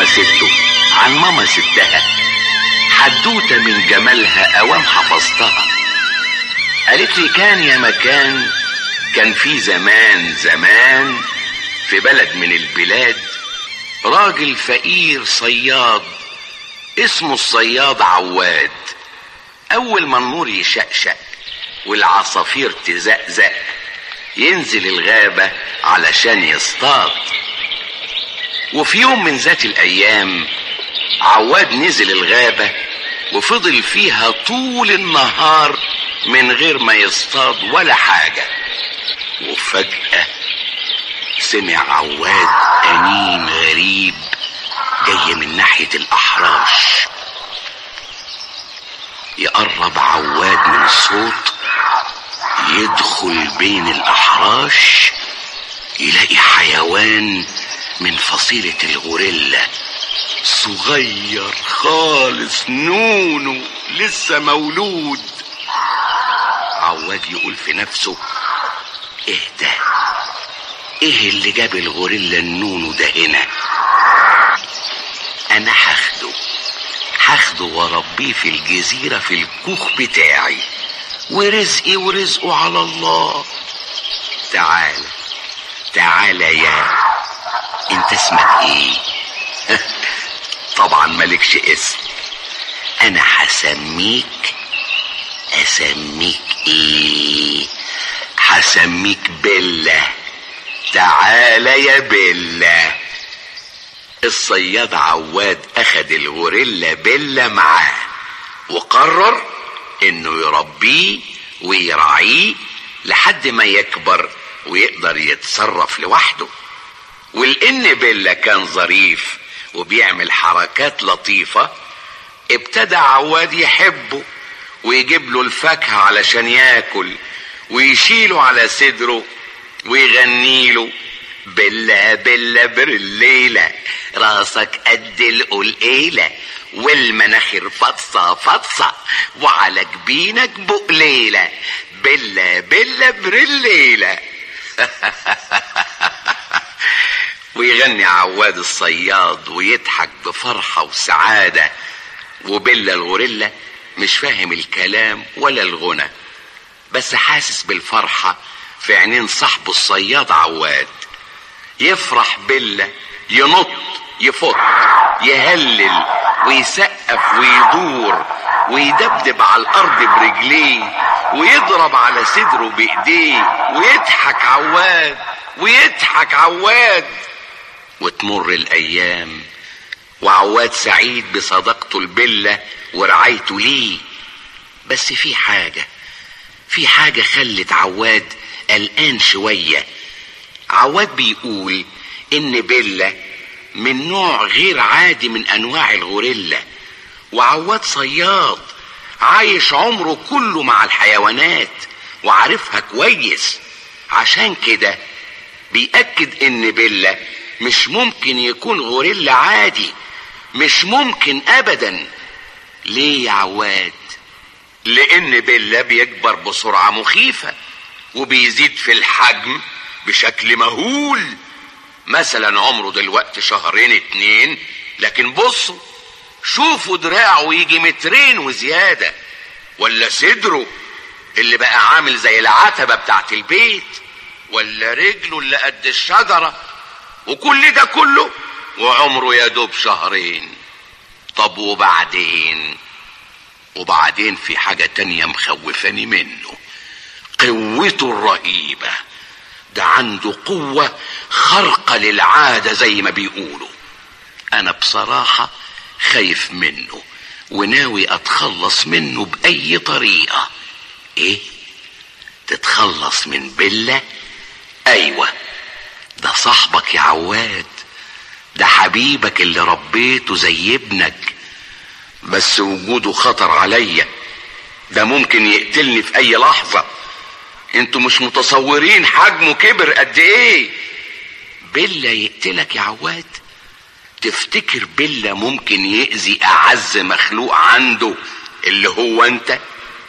سته عن ماما ستها حدوته من جمالها اوام حفظتها قالت لي كان يا مكان كان في زمان زمان في بلد من البلاد راجل فقير صياد اسمه الصياد عواد اول ما النور يشقشق والعصافير تزقزق ينزل الغابة علشان يصطاد وفي يوم من ذات الايام عواد نزل الغابة وفضل فيها طول النهار من غير ما يصطاد ولا حاجة وفجأة سمع عواد أنين غريب جاي من ناحية الأحراش يقرب عواد من الصوت يدخل بين الأحراش يلاقي حيوان من فصيلة الغوريلا صغير خالص نونو لسه مولود عواد يقول في نفسه ايه ده ايه اللي جاب الغوريلا النونو ده هنا انا هاخده هاخده واربيه في الجزيرة في الكوخ بتاعي ورزقي ورزقه على الله تعال تعال يا انت اسمك ايه طبعا مالكش اسم انا هسميك اسميك ايه هسميك بيلا تعال يا بيلا الصياد عواد اخد الغوريلا بيلا معاه وقرر انه يربيه ويراعيه لحد ما يكبر ويقدر يتصرف لوحده ولان بيلا كان ظريف وبيعمل حركات لطيفة ابتدى عواد يحبه ويجيب له الفاكهة علشان ياكل ويشيله على صدره ويغني له بلا بلا برليلة راسك قد القلقيلة والمناخير فطسة فطسة وعلى جبينك بقليلة بلا بلا برليلة ويغني عواد الصياد ويضحك بفرحة وسعادة وبيلا الغوريلا مش فاهم الكلام ولا الغنى بس حاسس بالفرحة في عينين صاحبه الصياد عواد يفرح بيلا ينط يفط يهلل ويسقف ويدور ويدبدب على الارض برجليه ويضرب على صدره بايديه ويضحك عواد ويضحك عواد وتمر الايام وعواد سعيد بصداقته البلة ورعايته ليه بس في حاجة في حاجة خلت عواد قلقان شوية عواد بيقول ان بيلا من نوع غير عادي من انواع الغوريلا وعواد صياد عايش عمره كله مع الحيوانات وعارفها كويس عشان كده بيأكد ان بيلا مش ممكن يكون غوريلا عادي مش ممكن ابدا ليه يا عواد لان بيلا بيكبر بسرعة مخيفة وبيزيد في الحجم بشكل مهول مثلا عمره دلوقتي شهرين اتنين لكن بصوا شوفوا دراعه يجي مترين وزيادة ولا صدره اللي بقى عامل زي العتبة بتاعت البيت ولا رجله اللي قد الشجرة وكل ده كله وعمره يا دوب شهرين طب وبعدين وبعدين في حاجة تانية مخوفاني منه قوته الرهيبة ده عنده قوة خارقة للعادة زي ما بيقولوا أنا بصراحة خايف منه وناوي أتخلص منه بأي طريقة إيه؟ تتخلص من بلة؟ أيوة ده صاحبك يا عواد ده حبيبك اللي ربيته زي ابنك بس وجوده خطر عليا ده ممكن يقتلني في اي لحظة انتوا مش متصورين حجمه كبر قد ايه بيلا يقتلك يا عواد تفتكر بيلا ممكن يأذي اعز مخلوق عنده اللي هو انت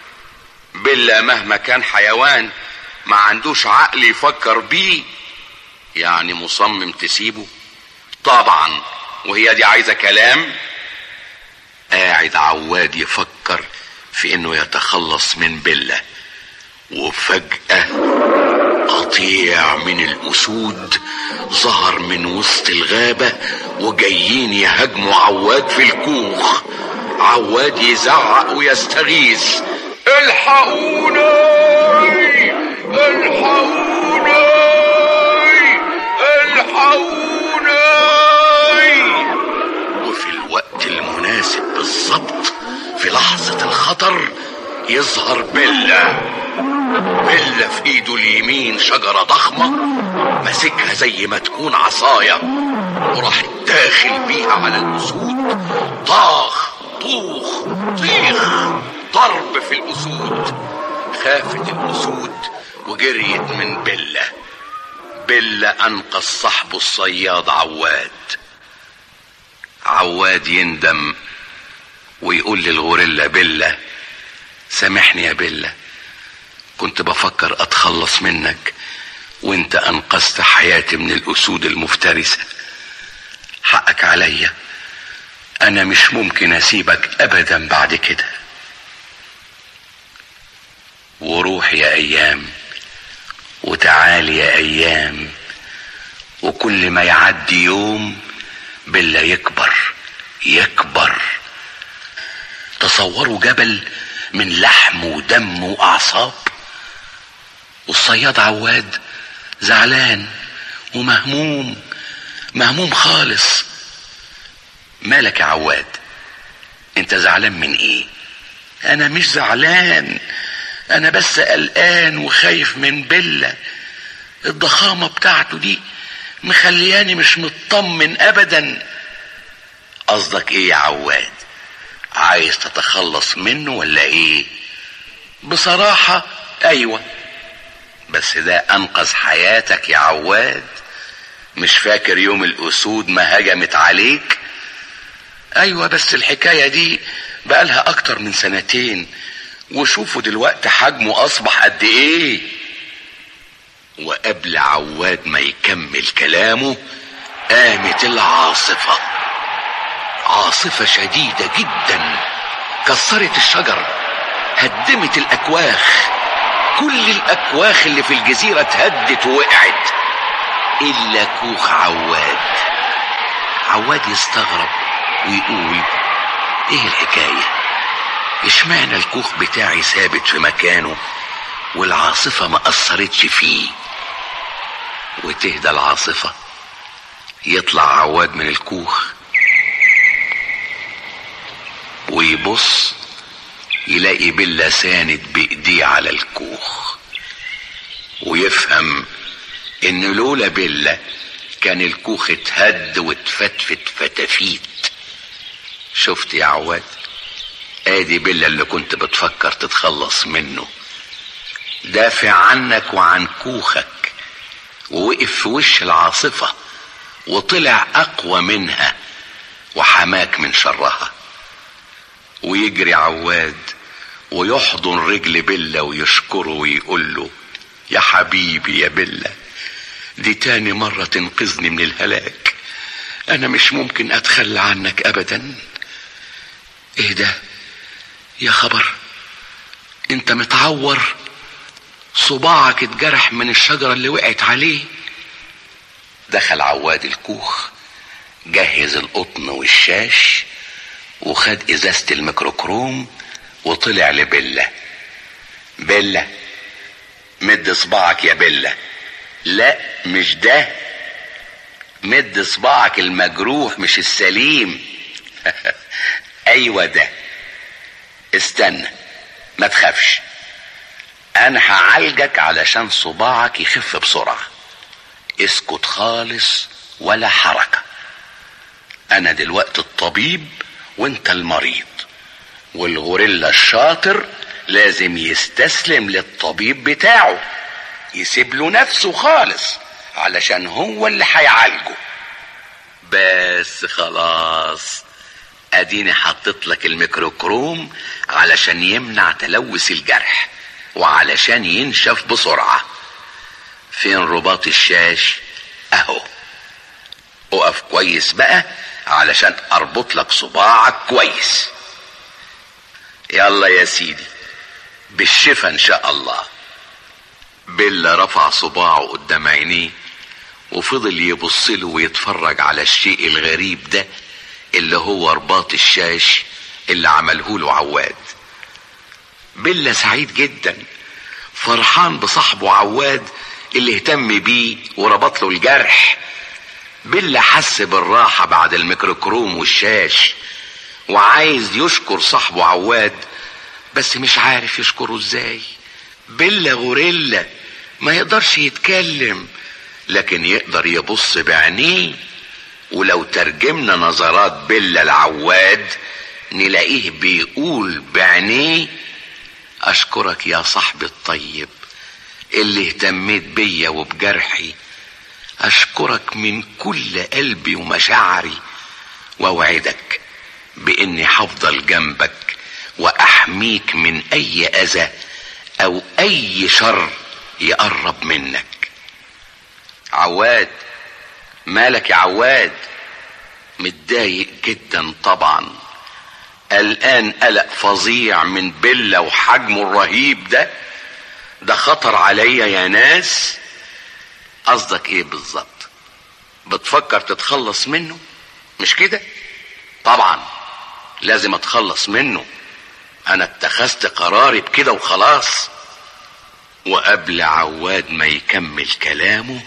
بيلا مهما كان حيوان ما عندوش عقل يفكر بيه يعني مصمم تسيبه طبعا وهي دي عايزة كلام قاعد عواد يفكر في انه يتخلص من بلة وفجأة قطيع من الاسود ظهر من وسط الغابة وجايين يهاجموا عواد في الكوخ عواد يزعق ويستغيث الحقونا الحقونا الحقونا وفي الوقت المناسب بالظبط في لحظة الخطر يظهر بيلا بيلا في ايده اليمين شجرة ضخمة ماسكها زي ما تكون عصاية وراح داخل بيها على الأسود طاخ طوخ طيخ ضرب في الأسود خافت الأسود وجريت من بلة بلة أنقذ صاحبه الصياد عواد عواد يندم ويقول للغوريلا بلة سامحني يا بلة كنت بفكر أتخلص منك وانت أنقذت حياتي من الأسود المفترسة حقك عليا أنا مش ممكن أسيبك أبدا بعد كده وروح يا أيام وتعالي يا أيام وكل ما يعدي يوم بالله يكبر يكبر تصوروا جبل من لحم ودم وأعصاب والصياد عواد زعلان ومهموم مهموم خالص مالك يا عواد انت زعلان من ايه انا مش زعلان انا بس قلقان وخايف من بلة الضخامة بتاعته دي مخلياني مش مطمن ابدا قصدك ايه يا عواد عايز تتخلص منه ولا ايه بصراحة ايوه بس ده انقذ حياتك يا عواد مش فاكر يوم الاسود ما هجمت عليك ايوه بس الحكايه دي بقالها اكتر من سنتين وشوفوا دلوقتي حجمه اصبح قد ايه وقبل عواد ما يكمل كلامه قامت العاصفه عاصفه شديده جدا كسرت الشجر هدمت الاكواخ كل الاكواخ اللي في الجزيره اتهدت ووقعت الا كوخ عواد عواد يستغرب ويقول ايه الحكايه اشمعنى الكوخ بتاعي ثابت في مكانه والعاصفه ما اثرتش فيه وتهدى العاصفه يطلع عواد من الكوخ ويبص يلاقي بيلا ساند بايديه على الكوخ ويفهم ان لولا بيلا كان الكوخ اتهد واتفتفت فتافيت شفت يا عواد ادي بيلا اللي كنت بتفكر تتخلص منه دافع عنك وعن كوخك ووقف في وش العاصفة وطلع اقوى منها وحماك من شرها ويجري عواد ويحضن رجل بيلا ويشكره ويقول له يا حبيبي يا بيلا دي تاني مرة تنقذني من الهلاك انا مش ممكن اتخلى عنك ابدا ايه ده يا خبر انت متعور صباعك اتجرح من الشجرة اللي وقعت عليه دخل عواد الكوخ جهز القطن والشاش وخد ازازة الميكروكروم وطلع لبلة بلة مد صباعك يا بلة لا مش ده مد صباعك المجروح مش السليم ايوه ده استنى ما تخافش انا هعالجك علشان صباعك يخف بسرعه اسكت خالص ولا حركه انا دلوقتي الطبيب وانت المريض والغوريلا الشاطر لازم يستسلم للطبيب بتاعه يسيب له نفسه خالص علشان هو اللي هيعالجه بس خلاص اديني حطيت لك الميكروكروم علشان يمنع تلوث الجرح وعلشان ينشف بسرعة فين رباط الشاش اهو اقف كويس بقى علشان اربط لك صباعك كويس يلا يا سيدي بالشفا ان شاء الله بيلا رفع صباعه قدام عينيه وفضل يبص له ويتفرج على الشيء الغريب ده اللي هو رباط الشاش اللي عمله له عواد بيلا سعيد جدا فرحان بصاحبه عواد اللي اهتم بيه وربط له الجرح بيلا حس بالراحة بعد الميكروكروم والشاش وعايز يشكر صاحبه عواد بس مش عارف يشكره ازاي بيلا غوريلا ما يقدرش يتكلم لكن يقدر يبص بعينيه ولو ترجمنا نظرات بيلا العواد نلاقيه بيقول بعينيه اشكرك يا صاحبي الطيب اللي اهتميت بيا وبجرحي اشكرك من كل قلبي ومشاعري واوعدك باني هفضل جنبك واحميك من اي اذى او اي شر يقرب منك عواد مالك يا عواد متضايق جدا طبعا قلقان قلق فظيع من بيلا وحجمه الرهيب ده ده خطر عليا يا ناس قصدك ايه بالظبط بتفكر تتخلص منه مش كده طبعا لازم اتخلص منه انا اتخذت قراري بكده وخلاص وقبل عواد ما يكمل كلامه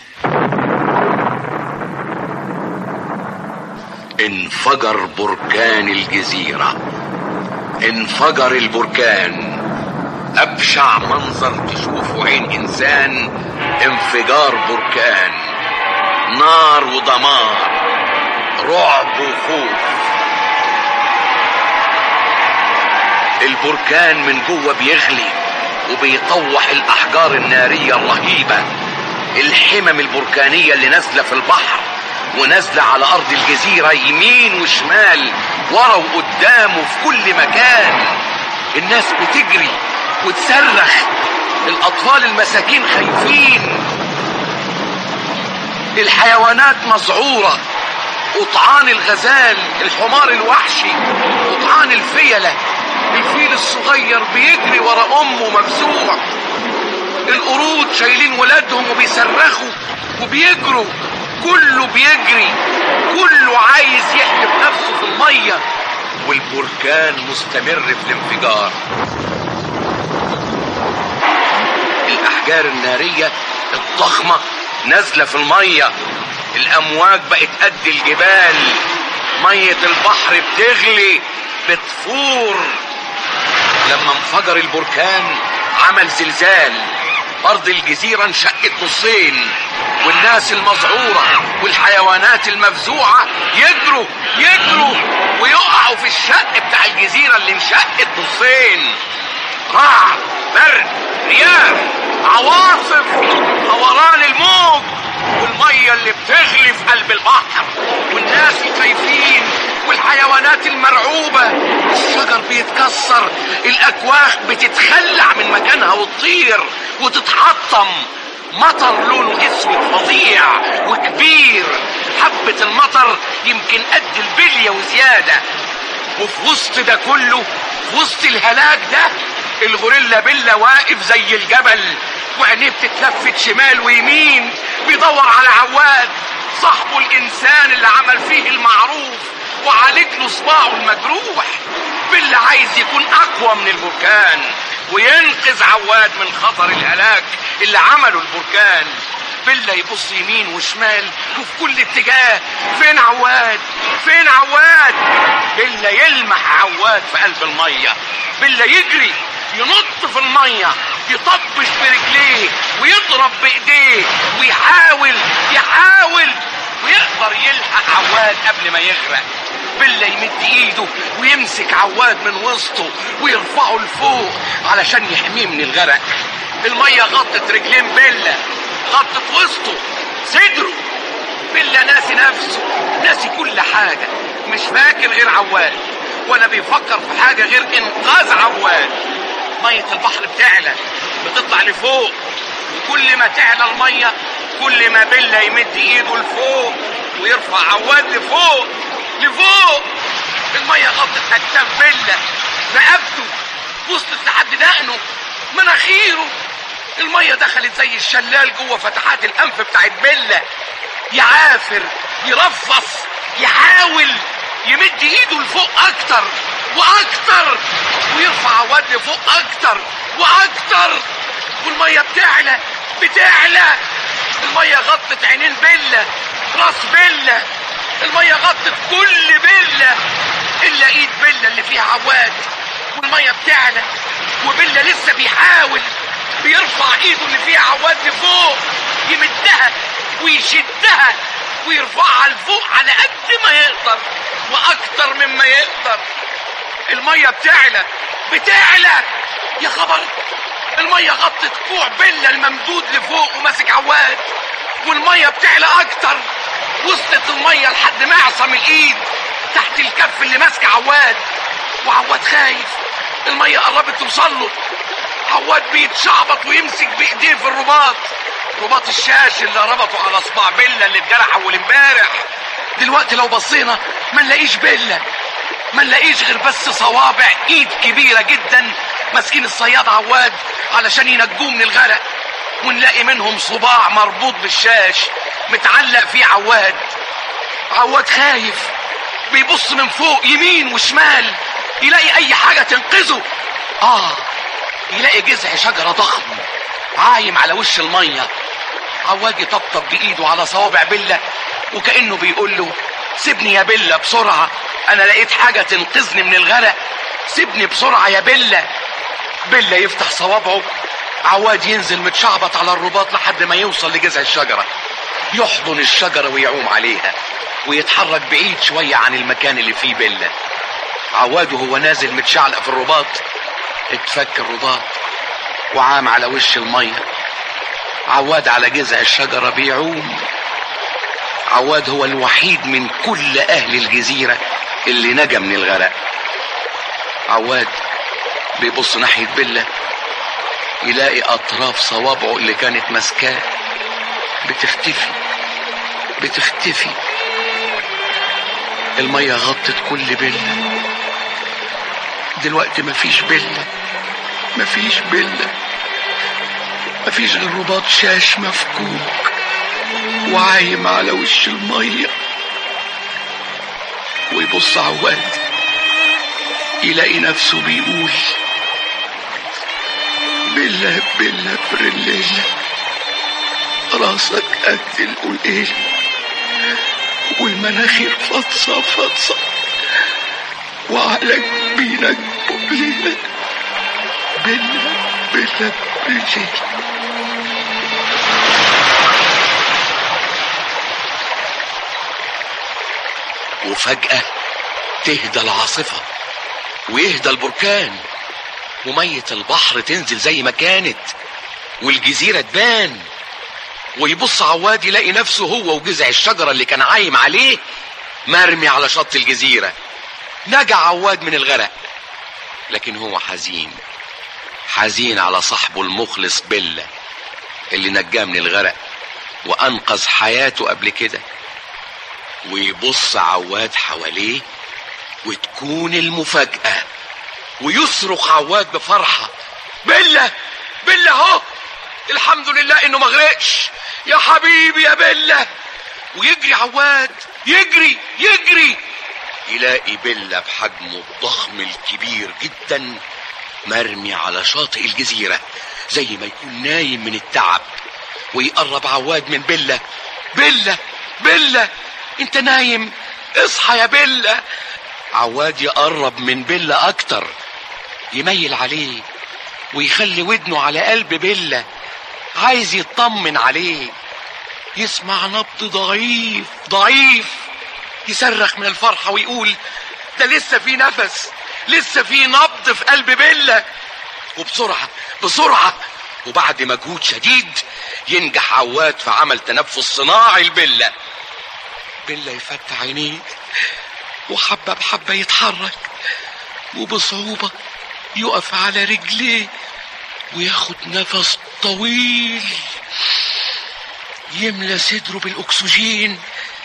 انفجر بركان الجزيرة انفجر البركان ابشع منظر تشوفه عين انسان انفجار بركان نار ودمار رعب وخوف البركان من جوه بيغلي وبيطوح الاحجار الناريه الرهيبه الحمم البركانيه اللي نازله في البحر ونازله على ارض الجزيره يمين وشمال ورا وقدام وفي كل مكان الناس بتجري وتصرخ الاطفال المساكين خايفين الحيوانات مذعوره قطعان الغزال الحمار الوحشي قطعان الفيله الفيل الصغير بيجري ورا امه مفزوع القرود شايلين ولادهم وبيصرخوا وبيجروا كله بيجري كله عايز يحدف نفسه في الميه والبركان مستمر في الانفجار الاحجار الناريه الضخمه نازله في الميه الامواج بقت قد الجبال ميه البحر بتغلي بتفور لما انفجر البركان عمل زلزال ارض الجزيره انشقت نصين والناس المذعوره والحيوانات المفزوعه يجروا يجروا ويقعوا في الشق بتاع الجزيره اللي انشقت نصين رعد برد رياح عواصف دوران الموج والميه اللي بتغلي في قلب البحر والناس الخايفين والحيوانات المرعوبة الشجر بيتكسر الأكواخ بتتخلع من مكانها وتطير وتتحطم مطر لونه اسود فظيع وكبير حبة المطر يمكن قد البلية وزيادة وفي وسط ده كله في وسط الهلاك ده الغوريلا بيلا واقف زي الجبل وعينيه بتتلفت شمال ويمين بيدور على عواد صاحبه الانسان اللي عمل فيه المعروف وعالج له صباعه المجروح بيلا عايز يكون اقوى من البركان وينقذ عواد من خطر الهلاك اللي عمله البركان بيلا يبص يمين وشمال وفي كل اتجاه فين عواد فين عواد بيلا يلمح عواد في قلب الميه بيلا يجري ينط في الميه يطبش برجليه ويضرب بايديه ويحاول يحاول ويقدر يلحق عواد قبل ما يغرق بيلا يمد ايده ويمسك عواد من وسطه ويرفعه لفوق علشان يحميه من الغرق الميه غطت رجلين بيلا غطت وسطه صدره بيلا ناسي نفسه ناسي كل حاجه مش فاكر غير عواد ولا بيفكر في حاجه غير انقاذ عواد ميه البحر بتعلى بتطلع لفوق وكل ما تعلى الميه كل ما بيلا يمد ايده لفوق ويرفع ويرفع عواد لفوق لفوق الميه غطت اكتاف بيلا رقبته وصلت لحد دقنه مناخيره الميه دخلت زي الشلال جوه فتحات الانف بتاعت بيلا يعافر يرفص يحاول يمد ايده لفوق اكتر واكتر ويرفع عواد لفوق اكتر واكتر والميه بتعلى بتعلى الميه غطت عينين بيلا راس بيلا الميه غطت كل بيلا الا ايد بيلا اللي فيها عواد والميه بتعلى وبيلا لسه بيحاول بيرفع ايده اللي فيها عواد لفوق يمدها ويشدها ويرفعها لفوق على قد ما يقدر واكتر مما يقدر الميه بتعلى بتعلى يا خبر الميه غطت كوع بيلا الممدود لفوق وماسك عواد والميه بتعلى اكتر وصلت الميه لحد معصم الايد تحت الكف اللي ماسك عواد وعواد خايف الميه قربت توصل له عواد بيتشعبط ويمسك بايديه في الرباط رباط الشاش اللي ربطه على صباع بيلا اللي اتجرح اول امبارح دلوقتي لو بصينا ما نلاقيش بيلا ما نلاقيش غير بس صوابع ايد كبيره جدا ماسكين الصياد عواد علشان ينجوه من الغرق ونلاقي منهم صباع مربوط بالشاش متعلق فيه عواد عواد خايف بيبص من فوق يمين وشمال يلاقي اي حاجه تنقذه اه يلاقي جذع شجره ضخم عايم على وش الميه عواد يطبطب بايده على صوابع بله وكانه بيقول له سيبني يا بله بسرعه انا لقيت حاجه تنقذني من الغرق سيبني بسرعه يا بله بله يفتح صوابعه عواد ينزل متشعبط على الرباط لحد ما يوصل لجذع الشجره يحضن الشجره ويعوم عليها ويتحرك بعيد شويه عن المكان اللي فيه بله عواد وهو نازل متشعلق في الرباط اتفك الرباط وعام على وش الميه عواد على جذع الشجره بيعوم عواد هو الوحيد من كل اهل الجزيره اللي نجا من الغرق عواد بيبص ناحيه بله يلاقي اطراف صوابعه اللي كانت ماسكاه بتختفي بتختفي الميه غطت كل بله دلوقتي مفيش بله مفيش بله مفيش غير رباط شاش مفكوك وعايم على وش الميه ويبص عواد يلاقي نفسه بيقول بالله بالله برليلة راسك قد القليل والمناخير فطسة فطسة وعلى جبينك بقليلة بالله بالله برليلة وفجأة تهدى العاصفة ويهدى البركان ومية البحر تنزل زي ما كانت والجزيرة تبان ويبص عواد يلاقي نفسه هو وجذع الشجرة اللي كان عايم عليه مرمي على شط الجزيرة نجا عواد من الغرق لكن هو حزين حزين على صاحبه المخلص بيلا اللي نجاه من الغرق وانقذ حياته قبل كده ويبص عواد حواليه وتكون المفاجأة ويصرخ عواد بفرحة بيلا بيلا اهو الحمد لله انه ما غرقش يا حبيبي يا بيلا ويجري عواد يجري يجري يلاقي بيلا بحجمه الضخم الكبير جدا مرمي على شاطئ الجزيرة زي ما يكون نايم من التعب ويقرب عواد من بيلا بيلا بيلا انت نايم اصحى يا بيلا عواد يقرب من بيلا اكتر يميل عليه ويخلي ودنه على قلب بيلا عايز يطمن عليه يسمع نبض ضعيف ضعيف يصرخ من الفرحة ويقول ده لسه في نفس لسه في نبض في قلب بيلا وبسرعة بسرعة وبعد مجهود شديد ينجح عواد في عمل تنفس صناعي لبيلا بيلا يفتح عينيه وحبة بحبة يتحرك وبصعوبة يقف على رجليه وياخد نفس طويل يملى صدره بالأكسجين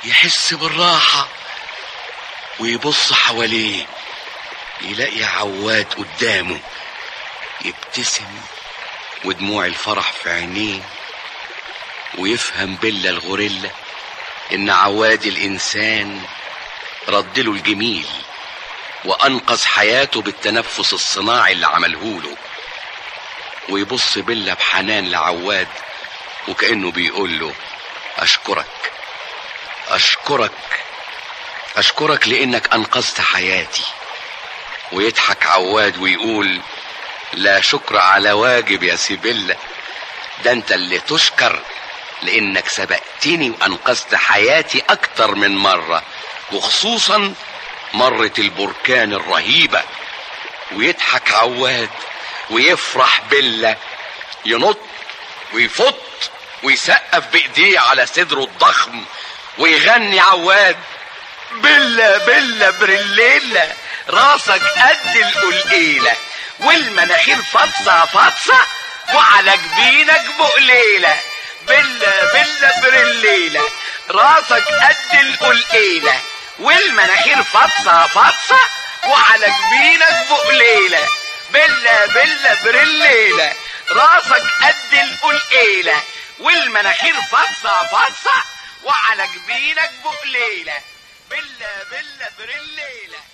يحس بالراحة ويبص حواليه يلاقي عواد قدامه يبتسم ودموع الفرح في عينيه ويفهم بيلا الغوريلا ان عواد الانسان ردله الجميل وانقذ حياته بالتنفس الصناعي اللي عملهوله ويبص بيلا بحنان لعواد وكانه بيقول له اشكرك اشكرك اشكرك لانك انقذت حياتي ويضحك عواد ويقول لا شكر على واجب يا سيبيلا ده انت اللي تشكر لانك سبقتني وانقذت حياتي اكتر من مرة وخصوصا مرة البركان الرهيبة ويضحك عواد ويفرح بيلا ينط ويفط ويسقف بايديه على صدره الضخم ويغني عواد بلا بلا بريليلا راسك قد القلقيلة والمناخير فطسة فطسة وعلى جبينك بقليلة بلا بلا بريليلة راسك قد القلقيلة والمناخير فطسة فطسة وعلى جبينك بقليلة بلا بلا بريليلة راسك قد القلقيلة والمناخير فطسة فطسة وعلى جبينك بقليلة بلا بلا بريليلة